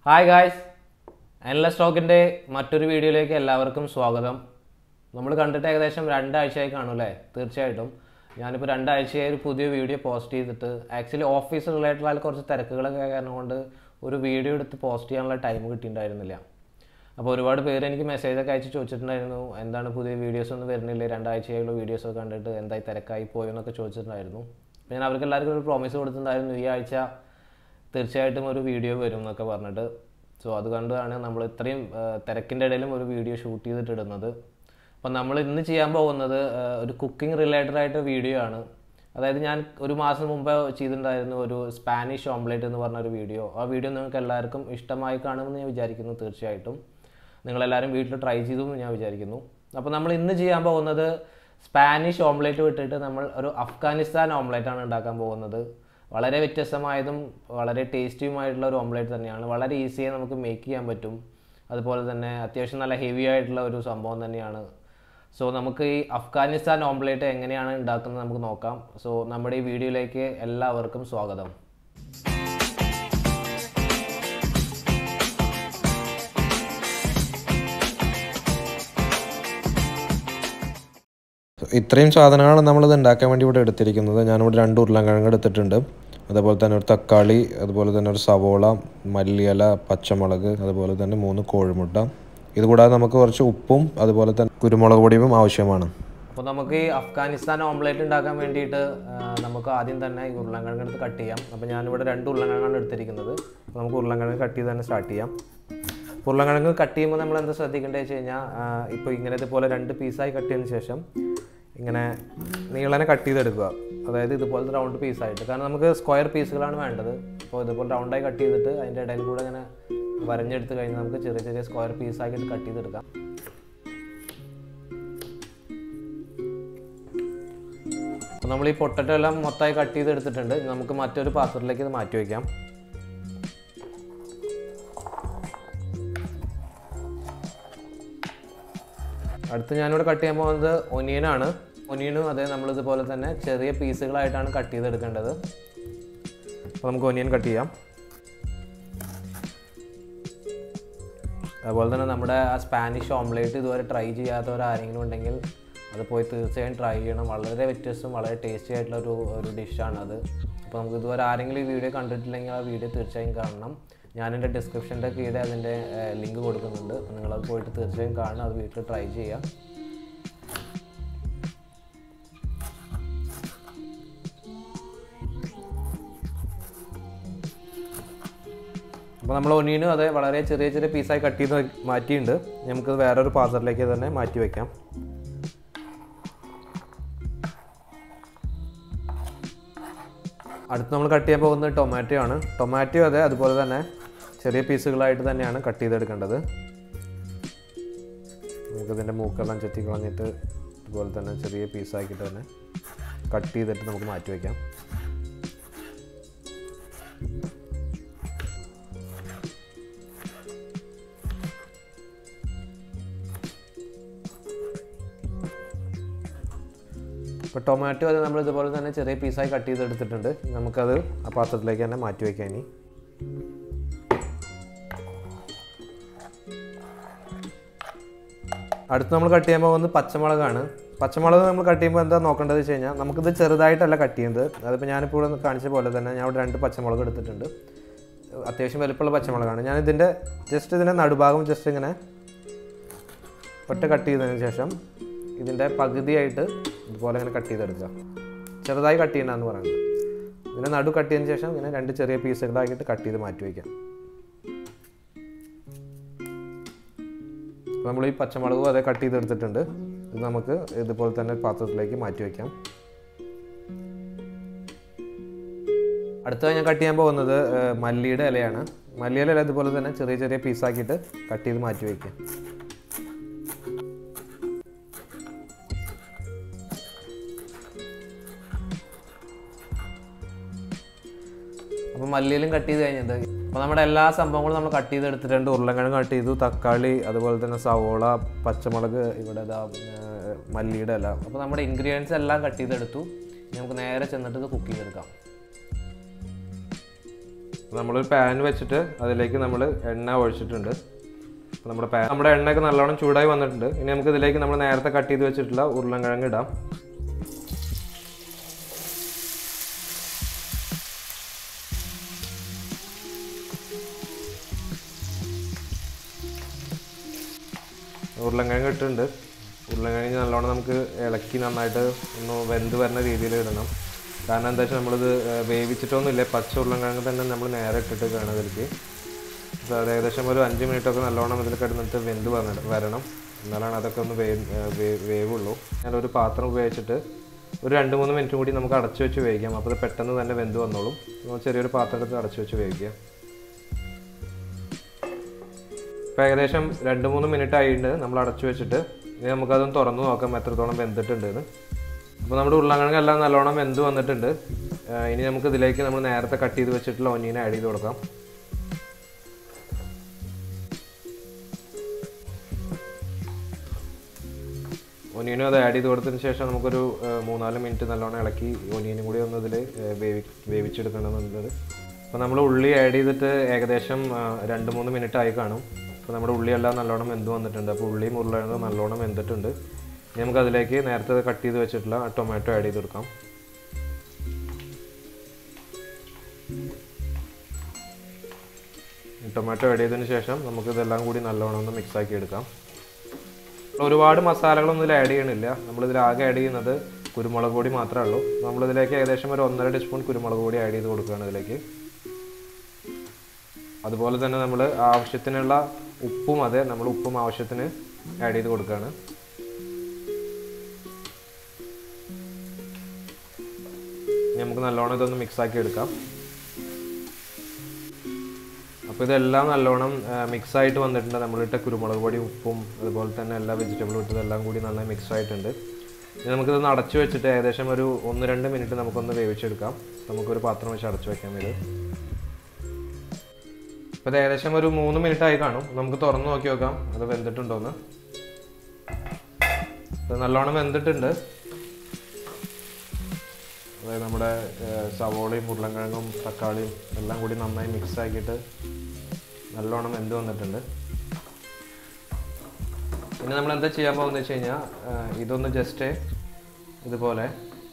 hi guys Anila സ്റ്റോക്കിൻ്റെ മറ്റൊരു വീഡിയോയിലേക്ക് എല്ലാവർക്കും സ്വാഗതം നമ്മൾ കണ്ടിട്ട് ഏകദേശം രണ്ടാഴ്ചയായി കാണും അല്ലേ തീർച്ചയായിട്ടും ഞാനിപ്പോൾ രണ്ടാഴ്ചയായി ഒരു പുതിയ വീഡിയോ പോസ്റ്റ് ചെയ്തിട്ട് ആക്ച്വലി ഓഫീസ് റിലേറ്റഡ് ആയ കുറച്ച് തിരക്കുകളൊക്കെ കാരണം കൊണ്ട് ഒരു വീഡിയോ എടുത്ത് പോസ്റ്റ് ചെയ്യാനുള്ള ടൈം കിട്ടിയിട്ടുണ്ടായിരുന്നില്ല അപ്പോൾ ഒരുപാട് പേര് എനിക്ക് മെസ്സേജൊക്കെ അയച്ച് ചോദിച്ചിട്ടുണ്ടായിരുന്നു എന്താണ് പുതിയ വീഡിയോസ് ഒന്നും വരുന്നില്ല രണ്ടാഴ്ചയായുള്ള വീഡിയോസൊക്കെ കണ്ടിട്ട് എന്തായി തിരക്കായി പോയോ എന്നൊക്കെ ചോദിച്ചിട്ടുണ്ടായിരുന്നു അപ്പോൾ ഞാൻ അവർക്ക് എല്ലാവർക്കും ഒരു പ്രോമിസ് കൊടുത്തിട്ടുണ്ടായിരുന്നു ഈ ആഴ്ച തീർച്ചയായിട്ടും ഒരു വീഡിയോ വരും എന്നൊക്കെ പറഞ്ഞിട്ട് സോ അത് കണ്ടാണ് നമ്മൾ ഇത്രയും ആ, തിരക്കിൻ്റെ ഇടയിലും ഒരു വീഡിയോ ഷൂട്ട് ചെയ്തിട്ട് ഇടുന്നത് അപ്പം നമ്മൾ ഇന്ന് ചെയ്യാൻ പോകുന്നത് ആ, ഒരു കുക്കിംഗ് റിലേറ്റഡ് ആയിട്ട് വീഡിയോ ആണ് അതായത് ഞാൻ ഒരു മാസം മുമ്പ് ചെയ്തിട്ടുണ്ടായിരുന്നു ഒരു സ്പാനിഷ് ഓംലേറ്റ് എന്ന് പറഞ്ഞ ഒരു വീഡിയോ ആ വീഡിയോ നിങ്ങൾക്ക് എല്ലാവർക്കും ഇഷ്ടമായി കാണുമെന്ന് ഞാൻ വിചാരിക്കുന്നു തീർച്ചയായിട്ടും നിങ്ങളെല്ലാവരും വീട്ടിൽ ട്രൈ ചെയ്തു എന്ന് ഞാൻ വിചാരിക്കുന്നു അപ്പോൾ നമ്മൾ ഇന്ന് ചെയ്യാൻ പോകുന്നത് സ്പാനിഷ് ഓംലേറ്റ് വിട്ടിട്ട് നമ്മൾ ഒരു അഫ്ഗാനിസ്ഥാൻ ഓംലേറ്റ് ആണ് ഉണ്ടാക്കാൻ പോകുന്നത് വളരെ വ്യത്യസ്തമായതും വളരെ ടേസ്റ്റിയുമായിട്ടുള്ള ഒരു ഓംലേറ്റ് തന്നെയാണ് വളരെ ഈസിയായി നമുക്ക് മേക്ക് ചെയ്യാൻ പറ്റും അതുപോലെ തന്നെ അത്യാവശ്യം നല്ല ഹെവി ആയിട്ടുള്ള ഒരു സംഭവം തന്നെയാണ് സോ നമുക്ക് ഈ അഫ്ഗാനിസ്ഥാൻ ഓംലേറ്റ് എങ്ങനെയാണ് ഉണ്ടാക്കുന്നത് നമുക്ക് നോക്കാം സോ നമ്മുടെ ഈ വീഡിയോയിലേക്ക് എല്ലാവർക്കും സ്വാഗതം ഇത്രയും സാധനങ്ങളാണ് നമ്മളിത് ഉണ്ടാക്കാൻ വേണ്ടി ഇവിടെ എടുത്തിരിക്കുന്നത് ഞാനിവിടെ രണ്ട് ഉരുളൻകിഴങ്ങ് എടുത്തിട്ടുണ്ട് അതുപോലെ തന്നെ ഒരു തക്കാളി അതുപോലെ തന്നെ ഒരു സവോള മല്ലിയില പച്ചമുളക് അതുപോലെ തന്നെ മൂന്ന് കോഴിമുട്ട ഇതുകൂടാതെ നമുക്ക് കുറച്ച് ഉപ്പും അതുപോലെ തന്നെ കുരുമുളക് പൊടിയും ആവശ്യമാണ് അപ്പോൾ നമുക്ക് ഈ അഫ്ഗാനിസ്ഥാൻ ഓംലേറ്റ് ഉണ്ടാക്കാൻ വേണ്ടിയിട്ട് ആ, നമുക്ക് ആദ്യം തന്നെ ഈ ഉരുളൻകിഴങ്ങ് എടുത്ത് കട്ട് ചെയ്യാം അപ്പോൾ ഞാനിവിടെ രണ്ട് ഉരുളൻകിഴങ്ങാണ് എടുത്തിരിക്കുന്നത് അപ്പോൾ നമുക്ക് ഉരുളൻകിഴങ്ങ് കട്ട് ചെയ്ത് തന്നെ സ്റ്റാർട്ട് ചെയ്യാം ഉരുളൻകിഴങ്ങ് കട്ട് ചെയ്യുമ്പോൾ നമ്മൾ എന്താ ശ്രദ്ധിക്കേണ്ടത് വെച്ച് കഴിഞ്ഞാൽ ഇപ്പോൾ ഇങ്ങനെ ഇതുപോലെ രണ്ട് പീസായി കട്ട് ചെയ്തതിന് ശേഷം ഇങ്ങനെ നീളനെ കട്ട് ചെയ്തെടുക്കുക അതായത് ഇതുപോലത്തെ റൗണ്ട് പീസായിട്ട് കാരണം നമുക്ക് സ്ക്വയർ പീസുകളാണ് വേണ്ടത് അപ്പോൾ ഇതുപോലെ റൗണ്ടായി കട്ട് ചെയ്തിട്ട് അതിൻ്റെ ഇടയിൽ കൂടെ ഇങ്ങനെ വരഞ്ഞെടുത്ത് കഴിഞ്ഞാൽ നമുക്ക് ചെറിയ ചെറിയ സ്ക്വയർ പീസാക്കിയിട്ട് കട്ട് ചെയ്തെടുക്കാം അപ്പോൾ നമ്മൾ ഈ പൊട്ടറ്റോ എല്ലാം മൊത്തമായി കട്ട് ചെയ്ത് എടുത്തിട്ടുണ്ട് ഇനി നമുക്ക് മറ്റൊരു പാത്രത്തിലേക്ക് ഇത് മാറ്റി വയ്ക്കാം അടുത്ത് ഞാനിവിടെ കട്ട് ചെയ്യാൻ പോകുന്നത് ഒനിയനാണ് ഒനിയനും അതെ നമ്മളിതുപോലെ തന്നെ ചെറിയ പീസുകളായിട്ടാണ് കട്ട് ചെയ്തെടുക്കേണ്ടത് അപ്പോൾ നമുക്ക് ഒനിയൻ കട്ട് ചെയ്യാം അതുപോലെ തന്നെ നമ്മുടെ ആ സ്പാനിഷ് ഓംലേറ്റ് ഇതുവരെ ട്രൈ ചെയ്യാത്തവർ ആരെങ്കിലും ഉണ്ടെങ്കിൽ അത് പോയി തീർച്ചയായും ട്രൈ ചെയ്യണം വളരെ വ്യത്യസ്തം വളരെ ടേസ്റ്റി ആയിട്ടുള്ള ഒരു ഒരു ഡിഷാണ് അത് അപ്പോൾ നമുക്ക് ഇതുവരെ ആരെങ്കിലും ഈ വീഡിയോ കണ്ടിട്ടില്ലെങ്കിൽ ആ വീഡിയോ തീർച്ചയായും കാണണം ഞാൻ എൻ്റെ ഡിസ്ക്രിപ്ഷൻ്റെ കീഴെ അതിൻ്റെ ലിങ്ക് കൊടുക്കുന്നുണ്ട് അപ്പോൾ നിങ്ങളത് പോയിട്ട് തീർച്ചയായും കാണണം അത് വീട്ടിൽ ട്രൈ ചെയ്യുക അപ്പോൾ നമ്മൾ ഒനിയനും അതെ വളരെ ചെറിയ ചെറിയ പീസായി കട്ട് ചെയ്ത് മാറ്റിയിട്ടുണ്ട് നമുക്ക് വേറൊരു പാത്രത്തിലേക്ക് തന്നെ മാറ്റി വയ്ക്കാം അടുത്ത് നമ്മൾ കട്ട് ചെയ്യാൻ പോകുന്നത് ടൊമാറ്റോ ആണ് ടൊമാറ്റോ അതെ അതുപോലെ തന്നെ ചെറിയ പീസുകളായിട്ട് തന്നെയാണ് കട്ട് ചെയ്തെടുക്കേണ്ടത് നമുക്കിതിൻ്റെ മൂക്കെല്ലാം ചെത്തി കളഞ്ഞിട്ട് അതുപോലെ തന്നെ ചെറിയ പീസാക്കിയിട്ട് തന്നെ കട്ട് ചെയ്തിട്ട് നമുക്ക് മാറ്റി വയ്ക്കാം ഇപ്പോൾ ടൊമാറ്റോ അത് നമ്മൾ ഇതുപോലെ തന്നെ ചെറിയ പീസായി കട്ട് ചെയ്തെടുത്തിട്ടുണ്ട് നമുക്കത് ആ പാത്രത്തിലേക്ക് തന്നെ മാറ്റി വയ്ക്കാം ഇനി അടുത്ത് നമ്മൾ കട്ട് ചെയ്യാൻ പോകുന്നത് പച്ചമുളകാണ് പച്ചമുളക് നമ്മൾ കട്ട് ചെയ്യുമ്പോൾ എന്താ നോക്കേണ്ടത് വെച്ച് കഴിഞ്ഞാൽ നമുക്കിത് ചെറുതായിട്ടല്ല കട്ട് ചെയ്യുന്നത് അതിപ്പോൾ ഞാനിപ്പോൾ ഇവിടെ കാണിച്ച പോലെ തന്നെ ഞാൻ ഇവിടെ രണ്ട് പച്ചമുളക് എടുത്തിട്ടുണ്ട് അത്യാവശ്യം വലുപ്പമുള്ള പച്ചമുളകാണ് ഞാൻ ഇതിൻ്റെ ജസ്റ്റ് ഇതിൻ്റെ നടുഭാഗം ജസ്റ്റ് ഇങ്ങനെ ഒറ്റ കട്ട് ചെയ്തതിന് ശേഷം ഇതിൻ്റെ പകുതിയായിട്ട് ഇതുപോലെ ഇങ്ങനെ കട്ട് ചെയ്തെടുക്കുക ചെറുതായി കട്ട് ചെയ്യണമെന്ന് പറയുന്നത് ഇതിൻ്റെ നടു കട്ട് ചെയ്തതിന് ശേഷം ഇങ്ങനെ രണ്ട് ചെറിയ പീസുകളാക്കിയിട്ട് കട്ട് ചെയ്ത് മാറ്റി വയ്ക്കാം അപ്പോൾ നമ്മൾ ഈ പച്ചമുളകും അതേ കട്ട് ചെയ്തെടുത്തിട്ടുണ്ട് ഇത് നമുക്ക് ഇതുപോലെ തന്നെ പാത്രത്തിലേക്ക് മാറ്റി വയ്ക്കാം അടുത്തതായി ഞാൻ കട്ട് ചെയ്യാൻ പോകുന്നത് ഏഹ്, മല്ലിയുടെ ഇലയാണ് മല്ലിയുടെ ഇല ഇതുപോലെ തന്നെ ചെറിയ ചെറിയ പീസാക്കിയിട്ട് കട്ട് ചെയ്ത് മാറ്റി വയ്ക്കാം അപ്പോൾ മല്ലിയിലും കട്ട് ചെയ്ത് കഴിഞ്ഞത് അപ്പോൾ നമ്മുടെ എല്ലാ സംഭവങ്ങളും നമ്മൾ കട്ട് ചെയ്ത് എടുത്തിട്ടുണ്ട് ഉരുളക്കിഴങ്ങ് കട്ട് ചെയ്തു തക്കാളി അതുപോലെ തന്നെ സവോള പച്ചമുളക് ഇവിടെ ഇതാ ഏർ, മല്ലിയുടെ ഇല അപ്പോൾ നമ്മുടെ ഇൻഗ്രീഡിയൻസ് എല്ലാം കട്ട് ചെയ്തെടുത്തു ഇനി നമുക്ക് നേരെ ചെന്നിട്ട് ഇത് കുക്ക് ചെയ്തെടുക്കാം നമ്മളൊരു പാൻ വെച്ചിട്ട് അതിലേക്ക് നമ്മൾ എണ്ണ ഒഴിച്ചിട്ടുണ്ട് അപ്പോൾ നമ്മുടെ പാൻ നമ്മുടെ എണ്ണയൊക്കെ നല്ലോണം ചൂടായി വന്നിട്ടുണ്ട് ഇനി നമുക്ക് ഇതിലേക്ക് നമ്മൾ നേരത്തെ കട്ട് ചെയ്ത് വെച്ചിട്ടുള്ള ഉരുളൻകിഴങ്ങ് ഇടാം ഉരുളൻകിഴങ്ങ് ഇട്ടിട്ടുണ്ട് ഉരുളൻകിഴങ്ങ് നല്ലോണം നമുക്ക് ഇളക്കി നന്നായിട്ട് ഒന്ന് വെന്ത് വരുന്ന രീതിയിൽ ഇടണം കാരണം എന്താ വെച്ചാൽ നമ്മളിത് ഏഹ്, വേവിച്ചിട്ടൊന്നുമില്ല പച്ച ഉരുളൻകിഴങ്ങ് തന്നെ നമ്മൾ നേരെ ഇട്ടിട്ട് വേണം ഇതിലേക്ക് അപ്പോൾ അത് ഏകദേശം ഒരു അഞ്ച് മിനിറ്റൊക്കെ നല്ലോണം ഇതിൽ കിടന്നിട്ട് വെന്ത് വരണം വരണം എന്നാലാണ് അതൊക്കെ ഒന്ന് വേ ഏഹ്, വേ- വേവുള്ളൂ ഞാനൊരു പാത്രം ഉപയോഗിച്ചിട്ട് ഒരു രണ്ട് മൂന്ന് മിനിറ്റ് കൂടി നമുക്ക് അടച്ചു വെച്ച് വേവിക്കാം അപ്പോൾ ഇത് പെട്ടെന്ന് തന്നെ വെന്ത് വന്നോളും നമ്മൾ ചെറിയൊരു പാത്രം എടുത്ത് അടച്ചു വെച്ച് വേവിക്കാം ഇപ്പോൾ ഏകദേശം രണ്ട് മൂന്ന് മിനിറ്റ് ആയിട്ടുണ്ട് നമ്മൾ അടച്ചു വെച്ചിട്ട് ഇനി നമുക്കതൊന്ന് തുറന്നു നോക്കാം എത്രത്തോളം വെന്തിട്ടുണ്ട് എന്ന് അപ്പോൾ നമ്മുടെ ഉരുളക്കിഴങ്ങ് എല്ലാം നല്ലോണം വെന്ത് വന്നിട്ടുണ്ട് ആ, ഇനി നമുക്ക് ഇതിലേക്ക് നമ്മൾ നേരത്തെ കട്ട് ചെയ്ത് വെച്ചിട്ടുള്ള ഒന്നീനെ ആഡ് ചെയ്ത് കൊടുക്കാം ഒനിയനും അത് ആഡ് ചെയ്ത് കൊടുത്തതിന് ശേഷം നമുക്കൊരു ആ, മൂന്നാല് മിനിറ്റ് നല്ലോണം ഇളക്കി ഒനിയനും കൂടി ഒന്ന് ഇതിൽ വേവി വേവിച്ചെടുക്കണമെന്നുള്ളത് അപ്പോൾ നമ്മൾ ഉള്ളി ആഡ് ചെയ്തിട്ട് ഏകദേശം ആ, രണ്ട് മൂന്ന് മിനിറ്റ് ആയി കാണും അപ്പോൾ നമ്മുടെ ഉള്ളിയെല്ലാം നല്ലോണം വെന്ത് വന്നിട്ടുണ്ട് അപ്പോൾ ഉള്ളിയും ഉരുളക്കിഴങ്ങും നല്ലോണം വെന്തിട്ടുണ്ട് ഇനി നമുക്ക് അതിലേക്ക് നേരത്തെ കട്ട് ചെയ്ത് വെച്ചിട്ടുള്ള ടൊമാറ്റോ ആഡ് ചെയ്ത് കൊടുക്കാം ടൊമാറ്റോ ആഡ് ചെയ്തതിന് ശേഷം നമുക്ക് ഇതെല്ലാം കൂടി നല്ലോണം ഒന്ന് മിക്സ് ആക്കി എടുക്കാം ഒരുപാട് മസാലകളൊന്നും ഇതിൽ ആഡ് ചെയ്യണില്ല നമ്മളിതിൽ ആകെ ആഡ് ചെയ്യുന്നത് കുരുമുളക് പൊടി മാത്രമേ ഉള്ളൂ നമ്മളിതിലേക്ക് ഏകദേശം ഒരു ഒന്നര ടീസ്പൂൺ കുരുമുളക് പൊടി ആഡ് ചെയ്ത് കൊടുക്കുകയാണ് ഇതിലേക്ക് അതുപോലെ തന്നെ നമ്മൾ ആവശ്യത്തിനുള്ള ഉപ്പും അതെ നമ്മൾ ഉപ്പും ആവശ്യത്തിന് ആഡ് ചെയ്ത് കൊടുക്കുകയാണ് ഇനി നമുക്ക് നല്ലോണം ഇതൊന്ന് മിക്സ് ആക്കി എടുക്കാം അപ്പോൾ ഇതെല്ലാം നല്ലോണം മിക്സ് ആയിട്ട് വന്നിട്ടുണ്ട് നമ്മളിട്ട കുരുമുളക് പൊടി ഉപ്പും അതുപോലെ തന്നെ എല്ലാ വെജിറ്റബിളും ഇട്ടതെല്ലാം കൂടി നന്നായി മിക്സ് ആയിട്ടുണ്ട് ഇനി നമുക്കിതൊന്ന് അടച്ചു വെച്ചിട്ട് ഏകദേശം ഒരു ഒന്ന് രണ്ട് മിനിറ്റ് നമുക്കൊന്ന് വേവിച്ചെടുക്കാം നമുക്കൊരു പാത്രം വെച്ച് അടച്ചു വെക്കാം ഇത് അപ്പോൾ ഇത് ഏകദേശം ഒരു മൂന്ന് മിനിറ്റ് ആയി കാണും നമുക്ക് തുറന്ന് നോക്കി നോക്കാം അത് വെന്തിട്ടുണ്ടോന്ന് ഇത് നല്ലോണം വെന്തിട്ടുണ്ട് അതായത് നമ്മുടെ ഏഹ്, സവോളയും ഉരുളൻകിഴങ്ങും തക്കാളിയും എല്ലാം കൂടി നന്നായി മിക്സ് ആക്കിയിട്ട് നല്ലോണം വെന്ത് വന്നിട്ടുണ്ട് പിന്നെ നമ്മൾ എന്താ ചെയ്യാൻ പോകുന്നത് വെച്ച് കഴിഞ്ഞാൽ ഇതൊന്ന് ജസ്റ്റ് ഇതുപോലെ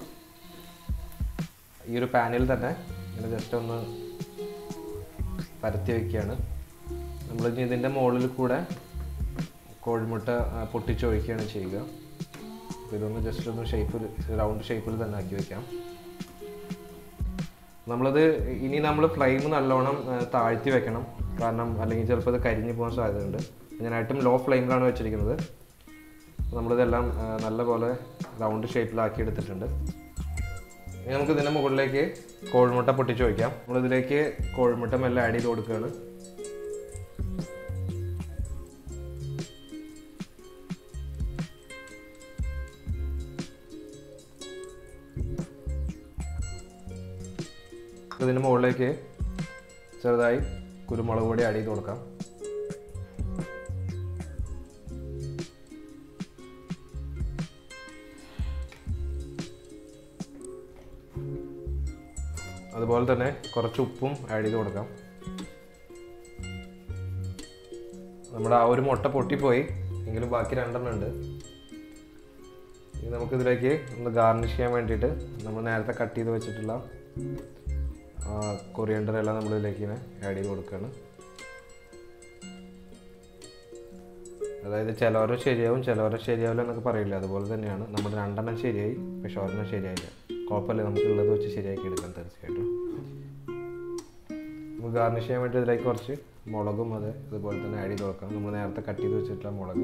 ഈ ഒരു പാനിൽ തന്നെ ഇങ്ങനെ ജസ്റ്റ് ഒന്ന് പരത്തി വെക്കുകയാണ് നമ്മൾ ഇനി ഇതിൻ്റെ മുകളിൽ കൂടെ കോഴിമുട്ട ആ, പൊട്ടിച്ചൊഴിക്കുകയാണ് ചെയ്യുക അപ്പോൾ ഇതൊന്ന് ജസ്റ്റ് ഒന്ന് ഷേപ്പിൽ റൗണ്ട് ഷേപ്പിൽ തന്നെ ആക്കി വെക്കാം നമ്മളത് ഇനി നമ്മൾ ഫ്ലെയിം നല്ലോണം ആ, താഴ്ത്തി വെക്കണം കാരണം അല്ലെങ്കിൽ ചിലപ്പോൾ ഇത് കരിഞ്ഞു പോകാൻ സാധ്യതയുണ്ട് ഞാൻ ഏറ്റവും ലോ ഫ്ലെയിമിലാണ് വെച്ചിരിക്കുന്നത് അപ്പോൾ നമ്മളിതെല്ലാം ആ, നല്ലപോലെ റൗണ്ട് ഷേപ്പിലാക്കി എടുത്തിട്ടുണ്ട് ഇനി നമുക്ക് ഇതിൻ്റെ മുകളിലേക്ക് കോഴിമുട്ട പൊട്ടിച്ച് വയ്ക്കാം നമ്മളിതിലേക്ക് കോഴിമുട്ട മെല്ലെ ആഡ് ചെയ്ത് കൊടുക്കുകയാണ് ഇതിന് മുകളിലേക്ക് ചെറുതായി കുരുമുളക് പൊടി ആഡ് ചെയ്ത് കൊടുക്കാം അതുപോലെ തന്നെ കുറച്ച് ഉപ്പും ആഡ് ചെയ്ത് കൊടുക്കാം നമ്മുടെ ആ ഒരു മുട്ട പൊട്ടിപ്പോയി എങ്കിലും ബാക്കി രണ്ടെണ്ണം ഉണ്ട് ഇനി നമുക്കിതിലേക്ക് ഒന്ന് ഗാർണിഷ് ചെയ്യാൻ വേണ്ടിയിട്ട് നമ്മൾ നേരത്തെ കട്ട് ചെയ്ത് വെച്ചിട്ടുള്ള കൊറിയണ്ടർ എല്ലാം നമ്മൾ ഇതിലേക്ക് ഇങ്ങനെ ആഡ് ചെയ്ത് കൊടുക്കുകയാണ് അതായത് ചിലവരെ ശരിയാവും ചിലവരെ ശരിയാവില്ല എന്നൊക്കെ പറയില്ല അതുപോലെ തന്നെയാണ് നമ്മൾ രണ്ടെണ്ണം ശരിയായി പക്ഷെ ഒരെണ്ണം ശരിയായില്ല കുഴപ്പമില്ല നമുക്ക് ഉള്ളത് വെച്ച് ശരിയാക്കി എടുക്കാം തീർച്ചയായിട്ടും നമുക്ക് ഗാർണിഷ് ചെയ്യാൻ വേണ്ടി ഇതിലേക്ക് കുറച്ച് മുളകും അത് അതുപോലെ തന്നെ ആഡ് ചെയ്ത് കൊടുക്കാം നമ്മൾ നേരത്തെ കട്ട് ചെയ്ത് വെച്ചിട്ടുള്ള മുളക്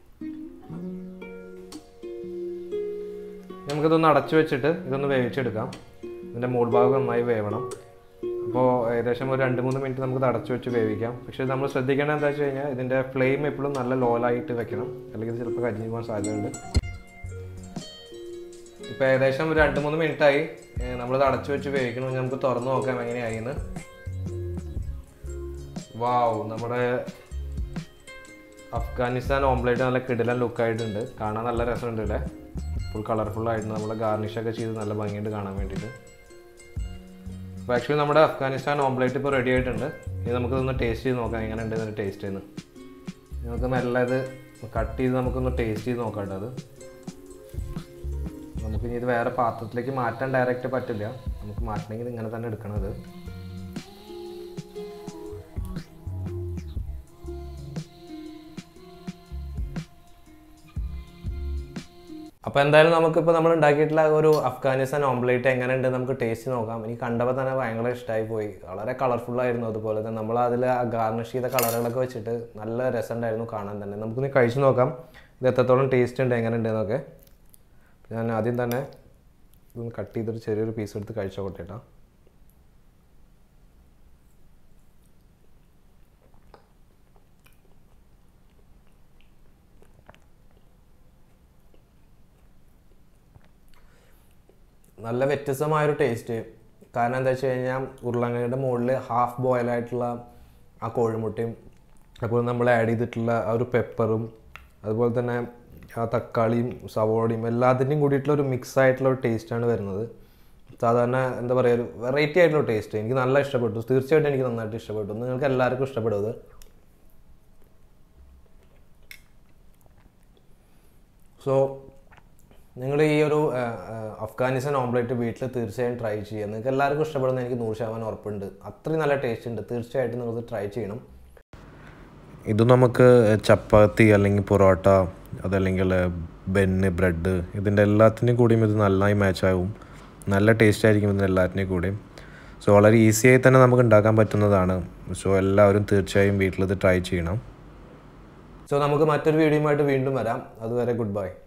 നമുക്കിതൊന്ന് അടച്ചു വെച്ചിട്ട് ഇതൊന്ന് വേവിച്ചെടുക്കാം ഇതിൻ്റെ മുകൾ ഭാഗം നന്നായി വേവണം അപ്പോൾ ഏകദേശം ഒരു രണ്ട് മൂന്ന് മിനിറ്റ് നമുക്ക് ഇത് അടച്ചു വെച്ച് വേവിക്കാം പക്ഷേ നമ്മൾ ശ്രദ്ധിക്കേണ്ടത് എന്താ വെച്ച് കഴിഞ്ഞാൽ ഇതിൻ്റെ ഫ്ലെയിം എപ്പോഴും നല്ല ലോലായിട്ട് വെക്കണം അല്ലെങ്കിൽ ഇത് ചിലപ്പോൾ കരിഞ്ഞു പോകാൻ സാധ്യതയുണ്ട് ഇപ്പോൾ ഏകദേശം ഒരു രണ്ട് മൂന്ന് മിനിറ്റായി നമ്മളിത് അടച്ചു വെച്ച് വേവിക്കണം നമുക്ക് തുറന്ന് നോക്കാം എങ്ങനെയായി എന്ന് വാവ് നമ്മുടെ അഫ്ഗാനിസ്ഥാൻ ഓംപ്ലേറ്റ് നല്ല കിടിലൻ ലുക്കായിട്ടുണ്ട് കാണാൻ നല്ല രസമുണ്ട് ഇവിടെ ഫുൾ കളർഫുൾ ആയിട്ട് നമ്മൾ ഗാർണിഷ് ഒക്കെ ചെയ്ത് നല്ല ഭംഗിയുണ്ട് കാണാൻ വേണ്ടിയിട്ട് അപ്പോൾ ആക്ച്വലി നമ്മുടെ അഫ്ഗാനിസ്ഥാൻ ഓംപ്ലേറ്റ് ഇപ്പോൾ റെഡി ആയിട്ടുണ്ട് ഇനി നമുക്കിതൊന്ന് ടേസ്റ്റ് ചെയ്ത് നോക്കാം എങ്ങനെ ഉണ്ട് ഇതിന് ടേസ്റ്റ് ചെയ്യുന്നത് നമുക്ക് മെല്ലെ ഇത് കട്ട് ചെയ്ത് നമുക്കൊന്ന് ടേസ്റ്റ് ചെയ്ത് നോക്കാം കേട്ടോ അത് നമുക്ക് ഇനി ഇത് വേറെ പാത്രത്തിലേക്ക് മാറ്റാൻ ഡയറക്റ്റ് പറ്റില്ല നമുക്ക് മാറ്റണമെങ്കിൽ ഇങ്ങനെ തന്നെ എടുക്കണത് അപ്പോൾ എന്തായാലും നമുക്കിപ്പോൾ നമ്മൾ ഉണ്ടാക്കിയിട്ടുള്ള ഒരു അഫ്ഗാനിസ്ഥാൻ ഓംപ്ലേറ്റ് എങ്ങനെയുണ്ട് നമുക്ക് ടേസ്റ്റ് നോക്കാം എനിക്ക് കണ്ടപ്പോൾ തന്നെ ഭയങ്കര ഇഷ്ടമായി പോയി വളരെ കളർഫുൾ ആയിരുന്നു അതുപോലെ തന്നെ നമ്മൾ അതിൽ ഗാർണിഷ് ചെയ്ത കളറുകളൊക്കെ വെച്ചിട്ട് നല്ല രസമുണ്ടായിരുന്നു കാണാൻ തന്നെ നമുക്കൊന്ന് കഴിച്ച് നോക്കാം ഇത് എത്രത്തോളം ടേസ്റ്റ് ഉണ്ട് എങ്ങനെയുണ്ട് എന്നൊക്കെ ഞാൻ ആദ്യം തന്നെ ഇതൊന്ന് കട്ട് ചെയ്തിട്ട് ചെറിയൊരു പീസ് എടുത്ത് കഴിച്ചോട്ടെ കേട്ടോ നല്ല വ്യത്യസ്തമായൊരു ടേസ്റ്റ് കാരണം എന്താ വെച്ച് കഴിഞ്ഞാൽ ഉരുളങ്കയുടെ മുകളിൽ ഹാഫ് ബോയിൽ ആയിട്ടുള്ള ആ കോഴിമുട്ടയും അതുപോലെ നമ്മൾ ആഡ് ചെയ്തിട്ടുള്ള ആ ഒരു പെപ്പറും അതുപോലെ തന്നെ ആ തക്കാളിയും സവോളയും എല്ലാത്തിൻ്റെയും കൂടിയിട്ടുള്ള ഒരു മിക്സ് ആയിട്ടുള്ള ഒരു ടേസ്റ്റാണ് വരുന്നത് സാധാരണ എന്താ പറയുക ഒരു വെറൈറ്റി ആയിട്ടുള്ള ടേസ്റ്റ് എനിക്ക് നല്ല ഇഷ്ടപ്പെട്ടു തീർച്ചയായിട്ടും എനിക്ക് നന്നായിട്ട് ഇഷ്ടപ്പെട്ടു നിങ്ങൾക്ക് എല്ലാവർക്കും ഇഷ്ടപ്പെടും അത് സോ നിങ്ങൾ ഈ ഒരു ആ, ആ, അഫ്ഗാനിസ്ഥാൻ ഓംപ്ലേറ്റ് വീട്ടിൽ തീർച്ചയായും ട്രൈ ചെയ്യുക നിങ്ങൾക്ക് എല്ലാവർക്കും ഇഷ്ടപ്പെടുന്ന എനിക്ക് നൂറ് ശതമാനം ഉറപ്പുണ്ട് അത്രയും നല്ല ടേസ്റ്റ് ഉണ്ട് തീർച്ചയായിട്ടും നിങ്ങൾക്ക് ട്രൈ ചെയ്യണം ഇത് നമുക്ക് ചപ്പാത്തി അല്ലെങ്കിൽ പൊറോട്ട അതല്ലെങ്കിൽ ബെന്ന് ബ്രെഡ് ഇതിൻ്റെ എല്ലാത്തിൻ്റെയും കൂടിയും ഇത് നന്നായി മാച്ച് ആവും നല്ല ടേസ്റ്റ് ആയിരിക്കും ഇതിൻ്റെ എല്ലാത്തിൻ്റെയും കൂടിയും സോ വളരെ ഈസിയായി തന്നെ നമുക്ക് ഉണ്ടാക്കാൻ പറ്റുന്നതാണ് സോ എല്ലാവരും തീർച്ചയായും വീട്ടിലിത് ട്രൈ ചെയ്യണം സോ നമുക്ക് മറ്റൊരു വീഡിയോയുമായിട്ട് വീണ്ടും വരാം അതുവരെ ഗുഡ് ബൈ